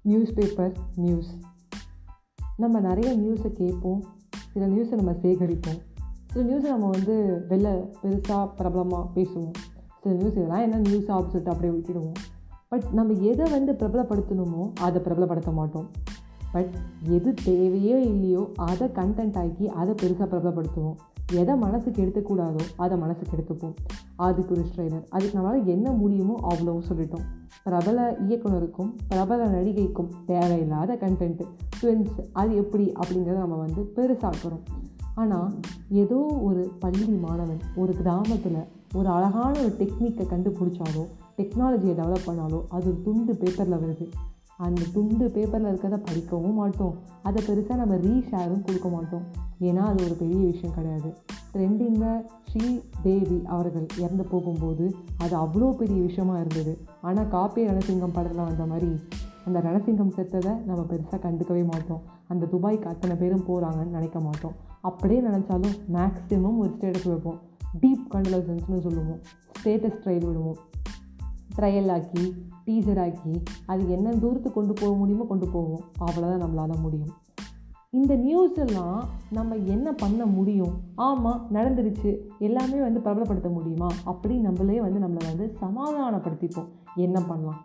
news paper news நம்ம நிறைய நியூஸை கேட்போம் சில நியூஸை நம்ம சேகரிப்போம் சில நியூஸை நம்ம வந்து வெளில பெருசாக பிரபலமாக பேசுவோம் சில நியூஸ் இதெல்லாம் என்ன நியூஸ் அப்படின்னு சொல்லிட்டு அப்படியே விட்டுடுவோம் பட் நம்ம எதை வந்து பிரபலப்படுத்தணுமோ அதை பிரபலப்படுத்த மாட்டோம் பட் எது தேவையோ இல்லையோ அதை கண்டென்ட் ஆக்கி அதை பெருசாக பிரபலப்படுத்துவோம் எதை மனசுக்கு எடுத்துக்கூடாதோ அதை மனசுக்கு எடுத்துப்போம் அதுக்கு ஒரு ஸ்ட்ரைனர் அதுக்கு நம்மளால் என்ன முடியுமோ அவ்வளோ சொல்லிட்டோம் பிரபல இயக்குனருக்கும் பிரபல நடிகைக்கும் தேவையில்லாத கண்டென்ட்டு ட்வின்ஸ் அது எப்படி அப்படிங்கிறத நம்ம வந்து பெருசாக்குறோம் ஆனால் ஏதோ ஒரு பள்ளி மாணவன் ஒரு கிராமத்தில் ஒரு அழகான ஒரு டெக்னிக்கை கண்டுபிடிச்சாலோ டெக்னாலஜியை டெவலப் பண்ணாலோ அது ஒரு துண்டு பேப்பரில் வருது அந்த துண்டு பேப்பரில் இருக்கிறத படிக்கவும் மாட்டோம் அதை பெருசாக நம்ம ரீஷேரும் கொடுக்க மாட்டோம் ஏன்னா அது ஒரு பெரிய விஷயம் கிடையாது ட்ரெண்டிங்கில் ஸ்ரீ தேவி அவர்கள் இறந்து போகும்போது அது அவ்வளோ பெரிய விஷயமா இருந்தது ஆனால் காப்பி ரணசிங்கம் படத்தில் வந்த மாதிரி அந்த ரணசிங்கம் செத்ததை நம்ம பெருசாக கண்டுக்கவே மாட்டோம் அந்த துபாய்க்கு அத்தனை பேரும் போகிறாங்கன்னு நினைக்க மாட்டோம் அப்படியே நினச்சாலும் மேக்ஸிமம் ஒரு ஸ்டேட்டஸ் வைப்போம் டீப் கண்டலசன்ஸ்னு சொல்லுவோம் ஸ்டேட்டஸ் ட்ரையல் விடுவோம் ட்ரையல் ஆக்கி டீசர் ஆக்கி அது என்ன தூரத்துக்கு கொண்டு போக முடியுமோ கொண்டு போவோம் அவ்வளோதான் நம்மளால் முடியும் இந்த நியூஸ் எல்லாம் நம்ம என்ன பண்ண முடியும் ஆமாம் நடந்துருச்சு எல்லாமே வந்து பிரபலப்படுத்த முடியுமா அப்படி நம்மளே வந்து நம்மளை வந்து சமாதானப்படுத்திப்போம் என்ன பண்ணலாம்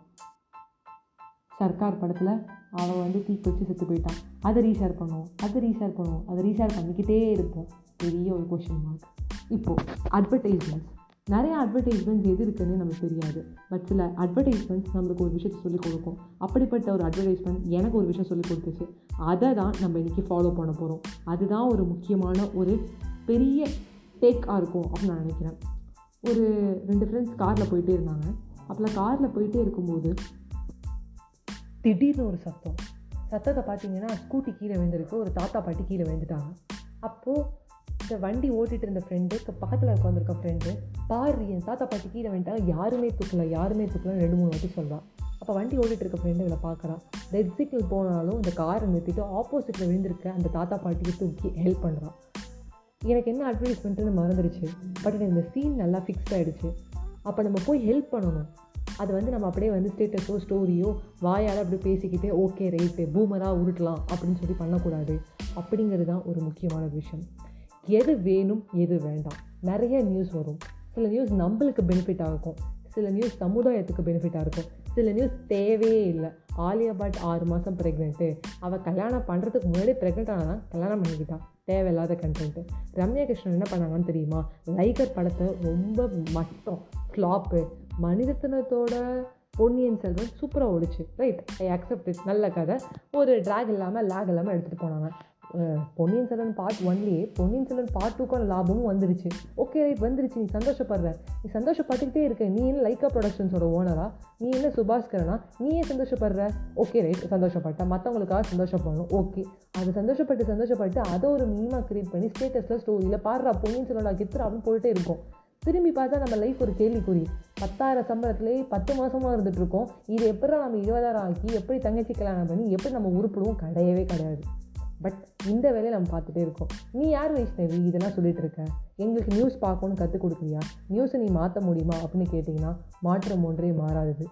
சர்க்கார் படத்தில் அவன் வந்து தீ வச்சு செத்து போயிட்டான் அதை ரீஷேர் பண்ணுவோம் அதை ரீஷேர் பண்ணுவோம் அதை ரீஷேர் பண்ணிக்கிட்டே இருப்போம் பெரிய ஒரு கொஷின் மார்க் இப்போது அட்வர்டைஸ்மெண்ட்ஸ் நிறைய அட்வர்டைஸ்மெண்ட்ஸ் எது இருக்குன்னு நமக்கு தெரியாது பட் சில அட்வர்டைஸ்மெண்ட்ஸ் நம்மளுக்கு ஒரு விஷயத்தை சொல்லிக் கொடுக்கும் அப்படிப்பட்ட ஒரு அட்வர்டைஸ்மெண்ட் எனக்கு ஒரு விஷயம் சொல்லிக் கொடுத்துச்சு அதை தான் நம்ம இன்றைக்கி ஃபாலோ பண்ண போகிறோம் அதுதான் ஒரு முக்கியமான ஒரு பெரிய டேக்காக இருக்கும் அப்படின்னு நான் நினைக்கிறேன் ஒரு ரெண்டு ஃப்ரெண்ட்ஸ் காரில் போயிட்டே இருந்தாங்க அப்போல்லாம் காரில் போயிட்டே இருக்கும்போது திடீர்னு ஒரு சத்தம் சத்தத்தை பார்த்தீங்கன்னா ஸ்கூட்டி கீழே விழுந்திருக்கு ஒரு தாத்தா பாட்டி கீழே விழுந்துட்டாங்க அப்போது இந்த வண்டி ஓட்டிகிட்டு இருந்த ஃப்ரெண்டு பக்கத்தில் உட்காந்துருக்க ஃப்ரெண்டு பாரு என் தாத்தா பாட்டி கீழே வந்துட்டாங்க யாருமே தூக்கல யாருமே தூக்கலன்னு ரெண்டு மூணு வாட்டி சொல்கிறான் அப்போ வண்டி ஓட்டிகிட்டு இருக்க ஃப்ரெண்டு இதில் பார்க்குறான் ரெட் சிக்னல் போனாலும் இந்த காரை நிறுத்திட்டு ஆப்போசிட்டில் விழுந்திருக்க அந்த தாத்தா பாட்டிக்கு தூக்கி ஹெல்ப் பண்ணுறான் எனக்கு என்ன அட்வர்டைஸ்மெண்ட்டுன்னு மறந்துடுச்சு பட் எனக்கு இந்த சீன் நல்லா ஃபிக்ஸ் ஆகிடுச்சு அப்போ நம்ம போய் ஹெல்ப் பண்ணணும் அது வந்து நம்ம அப்படியே வந்து ஸ்டேட்டஸோ ஸ்டோரியோ வாயால் அப்படி பேசிக்கிட்டே ஓகே ரைட்டு பூமராக உருட்டலாம் அப்படின்னு சொல்லி பண்ணக்கூடாது அப்படிங்கிறது தான் ஒரு முக்கியமான விஷயம் எது வேணும் எது வேண்டாம் நிறைய நியூஸ் வரும் சில நியூஸ் நம்மளுக்கு பெனிஃபிட்டாக இருக்கும் சில நியூஸ் சமுதாயத்துக்கு பெனிஃபிட்டாக இருக்கும் சில நியூஸ் தேவையே இல்லை ஆலியா பட் ஆறு மாதம் ப்ரெக்னென்ட்டு அவள் கல்யாணம் பண்ணுறதுக்கு முன்னாடி ப்ரெக்னென்ட் ஆனால் கல்யாணம் பண்ணிக்கிட்டான் தேவையில்லாத கண்டென்ட்டு ரம்யா கிருஷ்ணன் என்ன பண்ணாங்கன்னு தெரியுமா லைகர் படத்தை ரொம்ப மட்டம் ஃப்ளாப்பு மனிதத்தனத்தோட பொன்னியின் செல்வன் சூப்பராக ஓடிச்சு ரைட் ஐ அக்செப்ட் இட் நல்ல கதை ஒரு ட்ராக் இல்லாமல் லேக் இல்லாமல் எடுத்துகிட்டு போனாங்க பொன்னியின் செல்வன் பார்ட் ஒன்லேயே பொன்னியின் செல்வன் பார்ட் டூக்கான லாபமும் வந்துருச்சு ஓகே ரைட் வந்துருச்சு நீ சந்தோஷப்படுற நீ சந்தோஷப்பட்டுக்கிட்டே இருக்க நீ என்ன லைக்கா ப்ரொடக்ஷன்ஸோட ஓனரா நீ என்ன சுபாஷ்கரனா நீ ஏன் சந்தோஷப்படுற ஓகே ரைட் சந்தோஷப்பட்ட மற்றவங்களுக்காக சந்தோஷப்படணும் ஓகே அது சந்தோஷப்பட்டு சந்தோஷப்பட்டு அதை ஒரு மீமாக க்ரியேட் பண்ணி ஸ்டேட்டஸில் ஸ்டோரியில் பாடுறா பொன்னியின் செல்வனோட கித்துறா அப்படின்னு போயிட்டே இருக்கும் திரும்பி பார்த்தா நம்ம லைஃப் ஒரு கேள்விக்குறி பத்தாயிரம் சம்பளத்துலேயே பத்து மாதமாக இருந்துகிட்டு இருக்கோம் இது எப்படி நம்ம இருபதாயிரம் ஆக்கி எப்படி தங்கச்சி கல்யாணம் பண்ணி எப்படி நம்ம உருப்பிடுவோம் கிடையவே கிடையாது பட் இந்த வேலையை நம்ம பார்த்துட்டே இருக்கோம் நீ யார் வைஷ்ணவி இதெல்லாம் சொல்லிட்டு இருக்க எங்களுக்கு நியூஸ் பார்க்கணும்னு கற்றுக் கொடுக்குறியா நியூஸை நீ மாற்ற முடியுமா அப்படின்னு கேட்டிங்கன்னா மாற்றம் ஒன்றே மாறாதது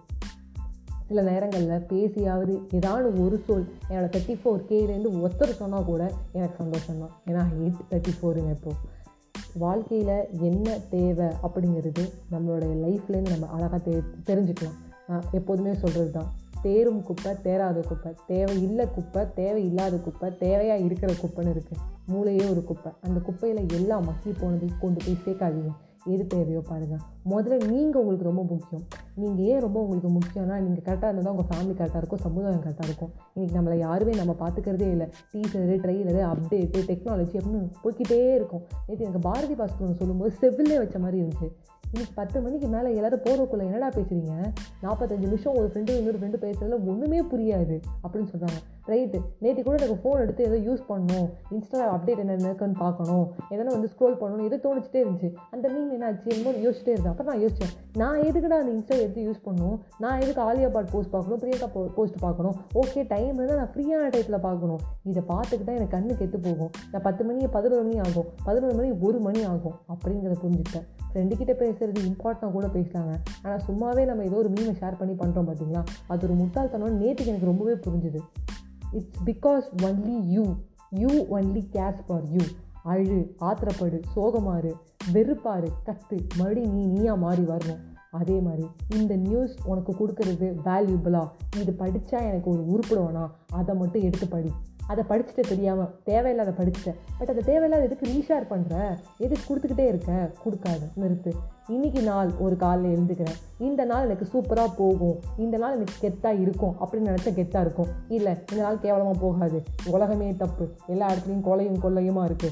சில நேரங்களில் பேசியாவது ஏதாவது ஒரு சொல் என்னோடய தேர்ட்டி ஃபோர் கேலேருந்து ஒருத்தர் சொன்னால் கூட எனக்கு சந்தோஷம் தான் ஏன்னா எயிட் தேர்ட்டி ஃபோருங்க இப்போது வாழ்க்கையில் என்ன தேவை அப்படிங்கிறது நம்மளுடைய லைஃப்லேருந்து நம்ம அழகாக தெ தெரிஞ்சுக்கலாம் நான் எப்போதுமே சொல்கிறது தான் தேரும் குப்பை தேராத குப்பை தேவை இல்லை குப்பை தேவை இல்லாத குப்பை தேவையாக இருக்கிற குப்பைன்னு இருக்குது மூளையே ஒரு குப்பை அந்த குப்பையில் எல்லா மக்கி போனது கொண்டு போய் சேர்க்காதீங்க எது தேவையோ பாருங்கள் முதல்ல நீங்கள் உங்களுக்கு ரொம்ப முக்கியம் நீங்கள் ஏன் ரொம்ப உங்களுக்கு முக்கியம்னா நீங்கள் கரெக்டாக இருந்தால் தான் உங்கள் ஃபேமிலி கரெக்டாக இருக்கும் சமுதாயம் கரெக்டாக இருக்கும் இன்றைக்கி நம்மளை யாருமே நம்ம பார்த்துக்கிறதே இல்லை டீச்சரு ட்ரெயிலரு அப்டேட்டு டெக்னாலஜி அப்படின்னு போய்கிட்டே இருக்கும் நேற்று எனக்கு பாரதி பாஸ்கர் சொல்லும்போது செவிலே வச்ச மாதிரி இருந்துச்சு இன்னைக்கு பத்து மணிக்கு மேலே எல்லோரும் போகிறக்குள்ளே என்னடா பேசுகிறீங்க நாற்பத்தஞ்சு நிமிஷம் ஒரு ஃப்ரெண்டு இன்னொரு ஃப்ரெண்டு பேசுறதுல ஒன்றுமே புரியாது அப்படின்னு சொல்கிறாங்க ரைட்டு நேற்று கூட எனக்கு ஃபோன் எடுத்து ஏதோ யூஸ் பண்ணணும் இன்ஸ்டா அப்டேட் என்ன இருக்குன்னு பார்க்கணும் எதனா வந்து ஸ்க்ரோல் பண்ணணும் எது தோணிச்சிட்டே இருந்துச்சு அந்த மீன் என்னாச்சு என்னமோ யோசிச்சிட்டே இருந்தேன் அப்போ நான் யோசித்தேன் நான் எதுக்குடா அந்த இன்ஸ்டா எடுத்து யூஸ் பண்ணணும் நான் எதுக்கு ஆலியா பாட் போஸ்ட் பார்க்கணும் பிரியங்கா போஸ்ட் பார்க்கணும் ஓகே டைம் இருந்தால் நான் ஃப்ரீயான டைத்தில் பார்க்கணும் இதை பார்த்துக்கிட்டா எனக்கு கண்ணு கெட்டு போகும் நான் பத்து மணி பதினொரு மணி ஆகும் பதினொரு மணி ஒரு மணி ஆகும் அப்படிங்கிறத புரிஞ்சுக்கிட்டேன் ஃப்ரெண்டுக்கிட்ட பேசுகிறது இம்பார்ட்டனாக கூட பேசலாங்க ஆனால் சும்மாவே நம்ம ஏதோ ஒரு மீனை ஷேர் பண்ணி பண்ணுறோம் பார்த்தீங்களா அது ஒரு முட்டாள்தனம் நேற்றுக்கு எனக்கு ரொம்பவே புரிஞ்சுது it's because only you you only cares for you அழு ஆத்திரப்படு சோகமாறு வெறுப்பாரு கத்து மறுபடியும் நீ நீயா மாறி வரணும் அதே மாதிரி இந்த நியூஸ் உனக்கு கொடுக்கறது வேல்யூபிளா இது படித்தா எனக்கு ஒரு உருப்பிடுவேனா அதை மட்டும் எடுத்து படி அதை படிச்சுட்டு தெரியாமல் தேவையில்லாத படிச்சுட்டேன் பட் அதை தேவையில்லாத எதுக்கு ரீஷேர் பண்ணுற எதுக்கு கொடுத்துக்கிட்டே இருக்க கொடுக்காது நிறுத்து இன்னைக்கு நாள் ஒரு காலில் எழுந்துக்கிறேன் இந்த நாள் எனக்கு சூப்பராக போகும் இந்த நாள் எனக்கு கெத்தாக இருக்கும் அப்படின்னு நினச்சா கெத்தாக இருக்கும் இல்லை இந்த நாள் கேவலமாக போகாது உலகமே தப்பு எல்லா இடத்துலையும் கொலையும் கொள்ளையுமா இருக்குது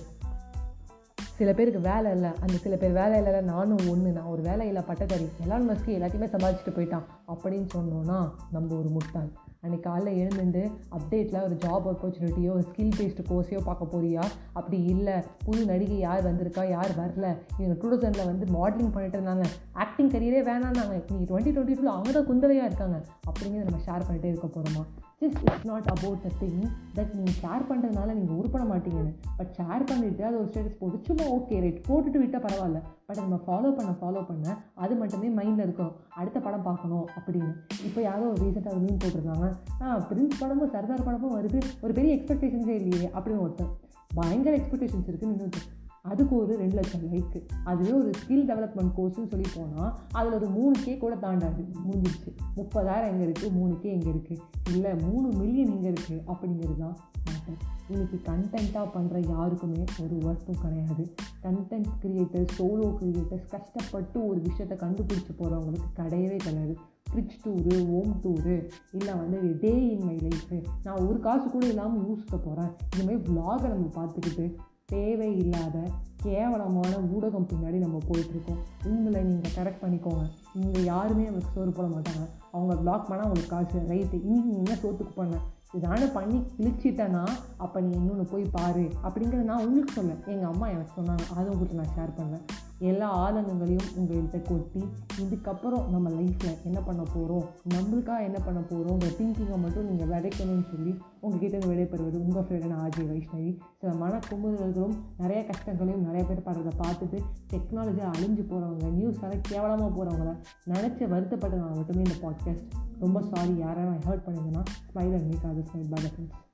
சில பேருக்கு வேலை இல்லை அந்த சில பேர் வேலை இல்லை நானும் ஒன்று நான் ஒரு வேலை இல்லை பட்டதாரி எலான் மஸ்கி எல்லாத்தையுமே சமாளிச்சுட்டு போயிட்டான் அப்படின்னு சொன்னோன்னா நம்ம ஒரு முட்டாள் அன்றைக்கி காலைல எழுந்துட்டு அப்டேட்டில் ஒரு ஜாப் ஆப்பர்ச்சுனிட்டியோ ஒரு ஸ்கில் பேஸ்டு கோர்ஸையோ பார்க்க போறியா அப்படி இல்லை புது நடிகை யார் வந்திருக்கா யார் வரல இவங்க டூ தௌசண்டில் வந்து மாடலிங் பண்ணிட்டு இருந்தாங்க ஆக்டிங் கரியரே வேணான்னாங்க இன்னைக்கு டுவெண்ட்டி டுவெண்ட்டி டூவில் அவங்க தான் குந்தவையாக இருக்காங்க அப்படிங்கிறத நம்ம ஷேர் பண்ணிகிட்டே இருக்க போகிறோமா just it's not about the thing that நீங்கள் ஷேர் பண்ணுறதுனால நீங்கள் உருப்பட மாட்டீங்கன்னு பட் ஷேர் பண்ணிவிட்டு அது ஒரு ஸ்டேட்டஸ் போட்டு சும்மா ஓகே ரைட் போட்டுட்டு விட்டால் பரவாயில்ல பட் நம்ம ஃபாலோ பண்ண ஃபாலோ பண்ண அது மட்டுமே மைண்டில் இருக்கும் அடுத்த படம் பார்க்கணும் அப்படின்னு இப்போ யாரோ ஒரு ரீசெண்டாக ஒரு மீன் போட்டிருந்தாங்க ஆ பிரின்ஸ் படமும் சர்தார் படமும் வருது ஒரு பெரிய எக்ஸ்பெக்டேஷன்ஸே இல்லையே அப்படின்னு ஒருத்தர் பயங்கர எக்ஸ்பெக்டேஷன்ஸ் இருக்குன்னு இன்னொருத்தர் அதுக்கு ஒரு ரெண்டு லட்சம் லைக்கு அதுவே ஒரு ஸ்கில் டெவலப்மெண்ட் கோர்ஸ்னு சொல்லி போனால் அதில் ஒரு மூணு கே கூட தாண்டாது முடிஞ்சிடுச்சு முப்பதாயிரம் எங்கே இருக்குது மூணு கே எங்கே இருக்குது இல்லை மூணு மில்லியன் எங்கே இருக்குது அப்படிங்கிறது தான் மேட்டர் இன்றைக்கி கண்டென்ட்டாக பண்ணுற யாருக்குமே ஒரு ஒர்க்கும் கிடையாது கண்டென்ட் க்ரியேட்டர்ஸ் சோலோ க்ரியேட்டர்ஸ் கஷ்டப்பட்டு ஒரு விஷயத்தை கண்டுபிடிச்சி போகிறவங்களுக்கு கிடையவே கிடையாது ஃப்ரிட்ஜ் டூரு ஹோம் டூரு இல்லை வந்து டே இன் மை லைஃபு நான் ஒரு காசு கூட இல்லாமல் ஊசிக்க போகிறேன் இதுமாதிரி vlog-அ நம்ம பார்த்துக்கிட்டு தேவையில்லாத கேவலமான ஊடகம் பின்னாடி நம்ம போயிட்டுருக்கோம் உங்களை நீங்கள் கரெக்ட் பண்ணிக்கோங்க இங்கே யாருமே நமக்கு சோறு போட மாட்டாங்க அவங்க பிளாக் பண்ணால் அவங்களுக்கு காசு ரைட்டு இன்னைக்கு நீ என்ன சோத்துக்கு பண்ண இதான பண்ணி கிழிச்சிட்டேன்னா அப்போ நீ இன்னொன்று போய் பாரு அப்படிங்கிறத நான் உங்களுக்கு சொன்னேன் எங்கள் அம்மா எனக்கு சொன்னாங்க அதை உங்களுக்கு நான் ஷேர் பண்ணேன் எல்லா ஆதங்கங்களையும் உங்கள்கிட்ட கொட்டி இதுக்கப்புறம் நம்ம லைஃப்பில் என்ன பண்ண போகிறோம் நம்மளுக்காக என்ன பண்ண போகிறோங்கிற திங்கிங்கை மட்டும் நீங்கள் விதைக்கணும்னு சொல்லி உங்ககிட்ட விடைபெறுவது உங்கள் ஃப்ரெண்டான ஆஜய் வைஷ்ணவி சில மன குமுறுதல்களும் நிறைய கஷ்டங்களையும் நிறைய பேர் படுறதை பார்த்துட்டு டெக்னாலஜி அழிஞ்சு போகிறவங்க நியூஸால் கேவலமாக போகிறவங்கள நினச்சி வருத்தப்பட்டவங்க மட்டுமே இந்த பாட்காஸ்ட் ரொம்ப சாரி யாரை நான் ஹர்ட் பண்ணியிருந்தேன்னா ஸ்மைல் அண்ட் மேக் அது ஸ்மைல் பை ஃப்ரெண்ட்ஸ்